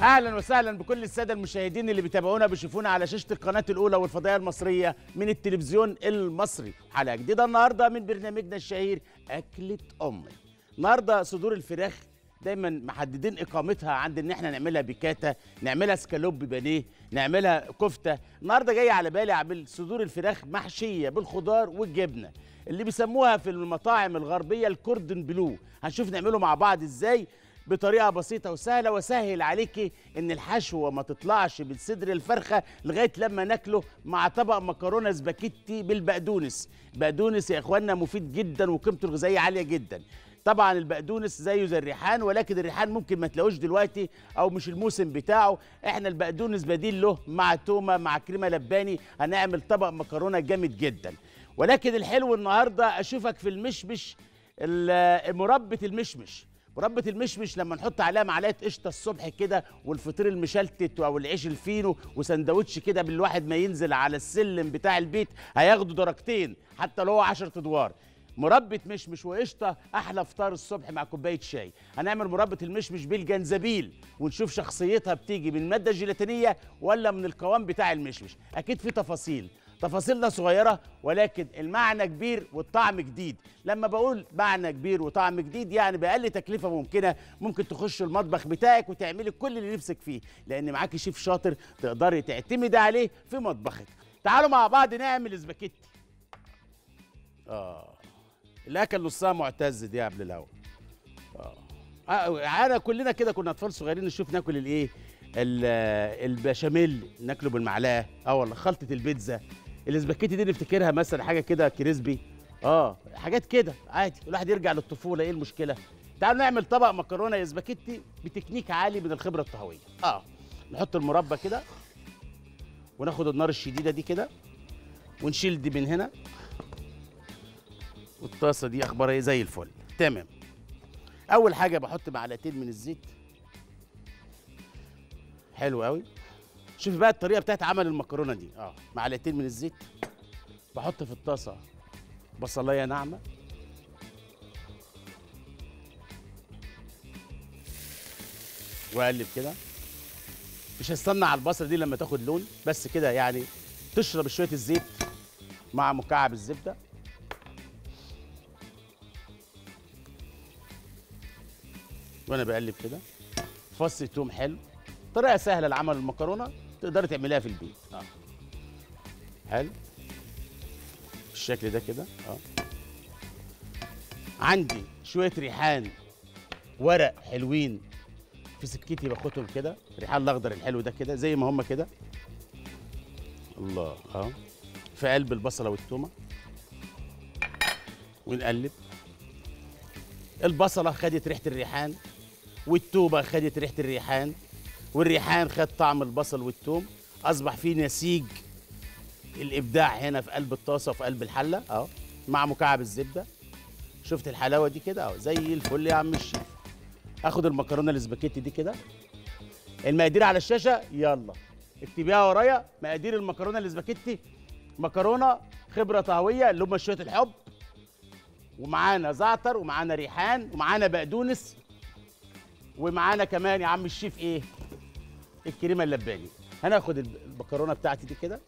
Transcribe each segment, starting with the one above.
اهلا وسهلا بكل الساده المشاهدين اللي بيتابعونا بيشوفونا على شاشه القناه الاولى والفضائيه المصريه من التلفزيون المصري حلقه جديده النهارده من برنامجنا الشهير اكله امي النهارده صدور الفراخ دايما محددين اقامتها عند ان احنا نعملها بيكاتا نعملها سكالوب بانيه نعملها كفته النهارده جاي على بالي اعمل صدور الفراخ محشيه بالخضار والجبنه اللي بيسموها في المطاعم الغربيه الكوردن بلو هنشوف نعمله مع بعض ازاي بطريقه بسيطه وسهله وسهل عليكي ان الحشوه ما تطلعش من صدر الفرخه لغايه لما ناكله مع طبق مكرونه سباكيتي بالبقدونس بقدونس يا اخوانا مفيد جدا وقيمته الغذائيه عاليه جدا طبعا البقدونس زيه زي الريحان ولكن الريحان ممكن ما تلاقوش دلوقتي او مش الموسم بتاعه احنا البقدونس بديل له مع تومه مع كريمه لباني هنعمل طبق مكرونه جامد جدا ولكن الحلو النهارده اشوفك في المشمش ال- مربى المشمش مربى المشمش لما نحط عليها معلقه قشطه الصبح كده والفطير المشلتت او العيش الفينو وسندوتش كده بالواحد ما ينزل على السلم بتاع البيت هياخدوا درجتين حتى لو هو 10 ادوار مربى مشمش وقشطه احلى فطار الصبح مع كوبايه شاي هنعمل مربى المشمش بالجنزبيل ونشوف شخصيتها بتيجي من الماده الجيلاتينيه ولا من القوام بتاع المشمش اكيد في تفاصيل تفاصيلنا صغيرة ولكن المعنى كبير والطعم جديد لما بقول معنى كبير وطعم جديد يعني بأقل تكلفة ممكنة ممكن تخش المطبخ بتاعك وتعملي كل اللي نفسك فيه لأن معاكي شيف شاطر تقدري تعتمدي عليه في مطبخك تعالوا مع بعض نعمل سباكيتي آه الأكل نصها معتز دي يا قبل الأول آه آه، أنا كلنا كده كنا أطفال صغيرين نشوف ناكل الإيه ال- البشاميل ناكله بالمعلقه اه والله خلطه البيتزا الاسباجيتي دي نفتكرها مثلا حاجه كده كريسبي اه حاجات كده عادي الواحد يرجع للطفوله ايه المشكله تعالوا نعمل طبق مكرونه اسباجيتي بتكنيك عالي من الخبره الطهويه اه نحط المربى كده وناخد النار الشديده دي كده ونشيل دي من هنا والطاسه دي اخبارها ايه زي الفل تمام اول حاجه بحط معلقتين من الزيت حلو قوي شوف بقى الطريقه بتاعت عمل المكرونه دي اه معلقتين من الزيت بحط في الطاسه بصلايه ناعمه واقلب كده مش هستنى على البصله دي لما تاخد لون بس كده يعني تشرب شويه الزيت مع مكعب الزبده وانا بقلب كده فص توم حلو طريقه سهله لعمل المكرونه تقدري تعمليها في البيت اه حلو بالشكل ده كده اه عندي شويه ريحان ورق حلوين في سكتي باخدهم كده الريحان الاخضر الحلو ده كده زي ما هم كده الله اه في قلب البصله والتومه ونقلب البصله خدت ريحه الريحان والتوبه خدت ريحه الريحان والريحان خد طعم البصل والثوم اصبح في نسيج الابداع هنا في قلب الطاسه وفي قلب الحله اهو مع مكعب الزبده شفت الحلاوه دي كده اهو زي الفل يا عم الشيف اخد المكرونه الاسباجيتي دي كده المقادير على الشاشه يلا اكتبيها ورايا مقادير المكرونه الاسباجيتي مكرونه خبره طهويه اللي هم شويه الحب ومعانا زعتر ومعانا ريحان ومعانا بقدونس ومعانا كمان يا عم الشيف ايه الكريمه اللباني هناخد الب- المكرونه بتاعتي دي كده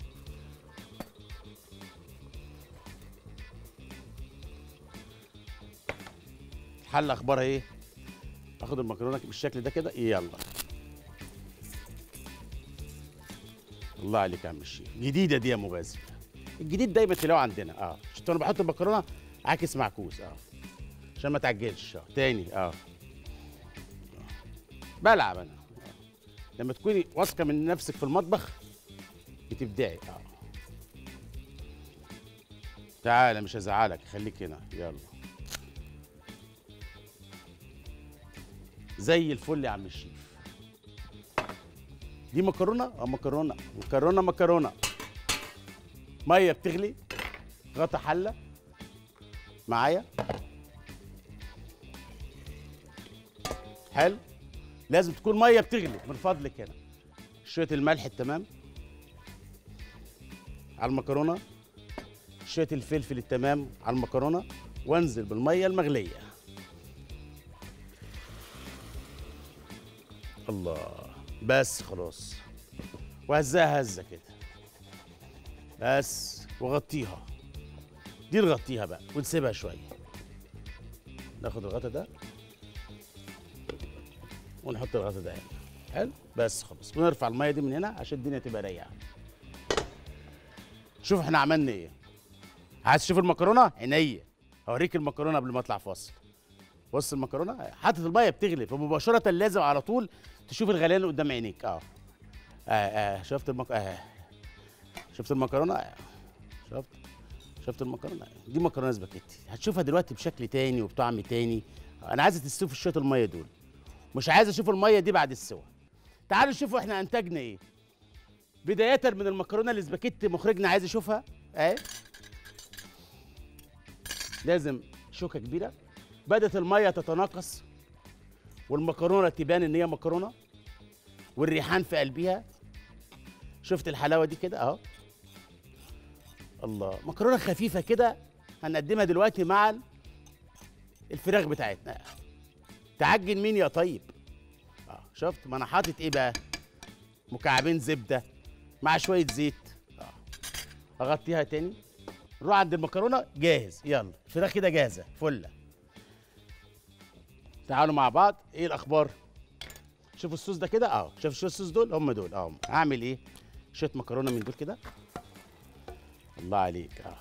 الحله اخبارها ايه اخد المكرونه بالشكل ده كده يلا الله عليك يا عم الشيف جديده دي يا مغازي الجديد دايما تلاقوه عندنا اه شفت انا بحط المكرونه عاكس معكوس اه عشان ما تعجلش اه تاني اه بلعب انا آه. لما تكوني واثقه من نفسك في المطبخ بتبدعي اه تعالى مش هزعلك خليك هنا يلا زي الفل يا عم الشيف دي مكرونه اه مكرونه مكرونه مكرونه ميه بتغلي غطا حله معايا حلو لازم تكون ميه بتغلي من فضلك هنا شويه الملح التمام على المكرونه شويه الفلفل التمام على المكرونه وانزل بالميه المغليه الله بس خلاص وهزها هزه كده بس وغطيها دي نغطيها بقى ونسيبها شويه ناخد الغطا ده ونحط الغطا ده هنا حلو بس خلاص ونرفع الميه دي من هنا عشان الدنيا تبقى رايقه شوف احنا عملنا ايه عايز تشوف المكرونه عينيا هوريك المكرونه قبل ما اطلع فاصل بص المكرونه حاطط الميه بتغلي فمباشره لازم على طول تشوف الغليان اللي قدام عينيك اه اه اه شفت المك... اه شفت المكرونه آه. شفت شفت المكرونه دي مكرونه سباكيتي هتشوفها دلوقتي بشكل تاني وبطعم تاني انا عايزه تستوي في شويه الميه دول مش عايز اشوف الميه دي بعد السوا تعالوا شوفوا احنا انتجنا ايه بدايه من المكرونه الاسباجيتي مخرجنا عايز يشوفها اهي لازم شوكه كبيره بدات الميه تتناقص والمكرونه تبان ان هي مكرونه والريحان في قلبها شفت الحلاوه دي كده اهو الله مكرونه خفيفه كده هنقدمها دلوقتي مع الفراخ بتاعتنا تعجن مين يا طيب اه شفت ما انا حاطط ايه بقى مكعبين زبده مع شويه زيت اه اغطيها تاني نروح عند المكرونه جاهز يلا الفراخ كده جاهزه فله تعالوا مع بعض ايه الاخبار شوفوا الصوص ده كده اه شوف شو الصوص دول هم دول اه اعمل ايه شويه مكرونه من دول كده الله عليك اه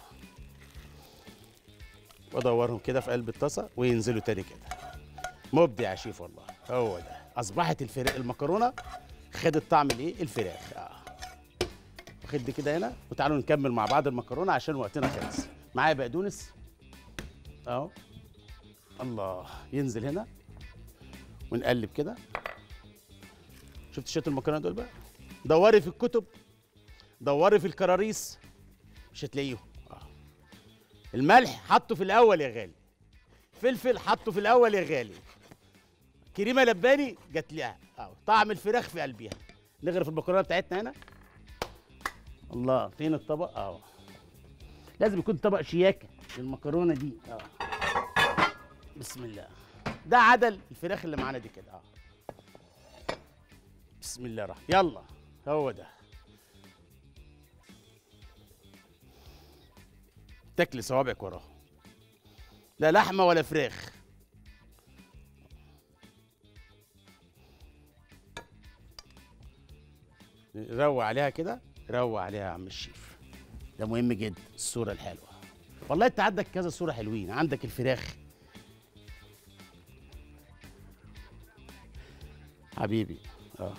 وادورهم كده في قلب الطاسه وينزلوا تاني كده مبدع يا شيف والله هو ده اصبحت الفراخ المكرونه خدت طعم الايه الفراخ اه واخد دي كده هنا وتعالوا نكمل مع بعض المكرونه عشان وقتنا خلص معايا بقدونس اهو الله ينزل هنا ونقلب كده شفت شويه المكرونه دول بقى دوري في الكتب دوري في الكراريس مش هتلاقيهم آه. الملح حطه في الاول يا غالي فلفل حطه في الاول يا غالي كريمه لباني جات لي اه طعم الفراخ في قلبها نغرف المكرونه بتاعتنا هنا الله فين الطبق اه لازم يكون طبق شياكه للمكرونه دي اه بسم الله ده عدل الفراخ اللي معانا دي كده اه بسم الله الرحمن يلا هو ده تاكلي صوابعك وراه لا لحمه ولا فراخ روق عليها كده روق عليها يا عم الشيف ده مهم جدا الصوره الحلوه والله انت عندك كذا صوره حلوين عندك الفراخ حبيبي اه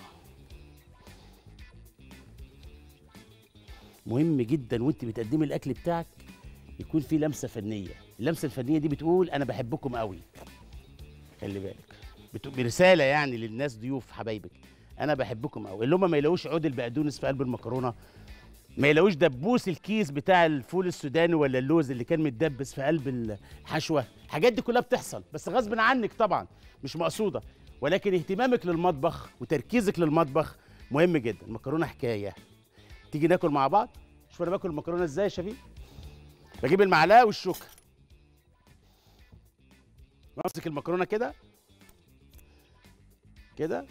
مهم جدا وانت بتقدمي الاكل بتاعك يكون في لمسه فنيه اللمسه الفنيه دي بتقول انا بحبكم قوي خلي بالك بتقول برساله يعني للناس ضيوف حبايبك انا بحبكم قوي اللي هم ما يلاقوش عود البقدونس في قلب المكرونه ما يلاقوش دبوس الكيس بتاع الفول السوداني ولا اللوز اللي كان متدبس في قلب الحشوه الحاجات دي كلها بتحصل بس غصب عنك طبعا مش مقصوده ولكن اهتمامك للمطبخ وتركيزك للمطبخ مهم جدا المكرونه حكايه تيجي ناكل مع بعض شوف انا باكل المكرونه ازاي يا شفيق بجيب المعلقه والشوكه بمسك المكرونه كده كده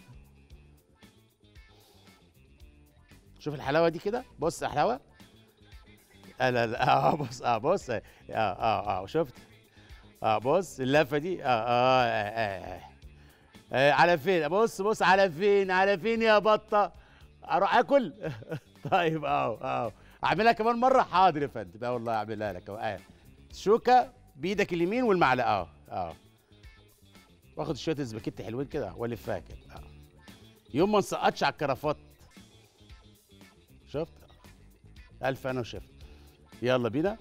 شوف الحلاوه دي كده بص يا حلاوه لا لا لا اه بص اه بص اه اه اه شفت اه بص اللفه دي اه اه, آه, آه, آه. آه على فين بص بص على فين على فين يا بطه اروح اكل طيب اه اه اعملها كمان مره حاضر يا فندم اه والله اعملها لك اه شوكه بايدك اليمين والمعلقه اه اه واخد شويه السباكيتي حلوين كده والفها كده اه يوم ما نسقطش على الكرافات شفت الف انا وشفت يلا بينا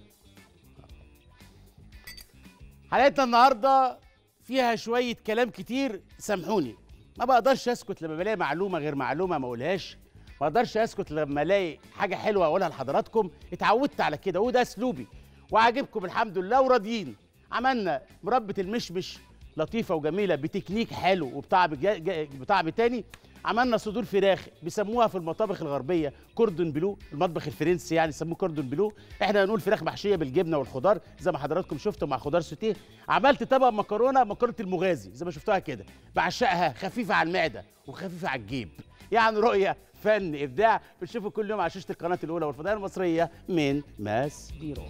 حلقتنا النهارده فيها شويه كلام كتير سامحوني ما بقدرش اسكت لما بلاقي معلومه غير معلومه ما اقولهاش ما اقدرش اسكت لما الاقي حاجه حلوه اقولها لحضراتكم اتعودت على كده وده اسلوبي وعاجبكم الحمد لله وراضيين عملنا مربة المشمش لطيفه وجميله بتكنيك حلو وبطعم جا- جا- بطعم تاني عملنا صدور فراخ بيسموها في المطابخ الغربيه كوردون بلو المطبخ الفرنسي يعني يسموه كوردون بلو احنا هنقول فراخ محشيه بالجبنه والخضار زي ما حضراتكم شفتوا مع خضار سوتيه عملت طبق مكرونه مكرونه المغازي زي ما شفتوها كده بعشقها خفيفه على المعده وخفيفه على الجيب يعني رؤيه فن ابداع بتشوفوا كل يوم على شاشه القناه الاولى والفضائيه المصريه من ماس بيرو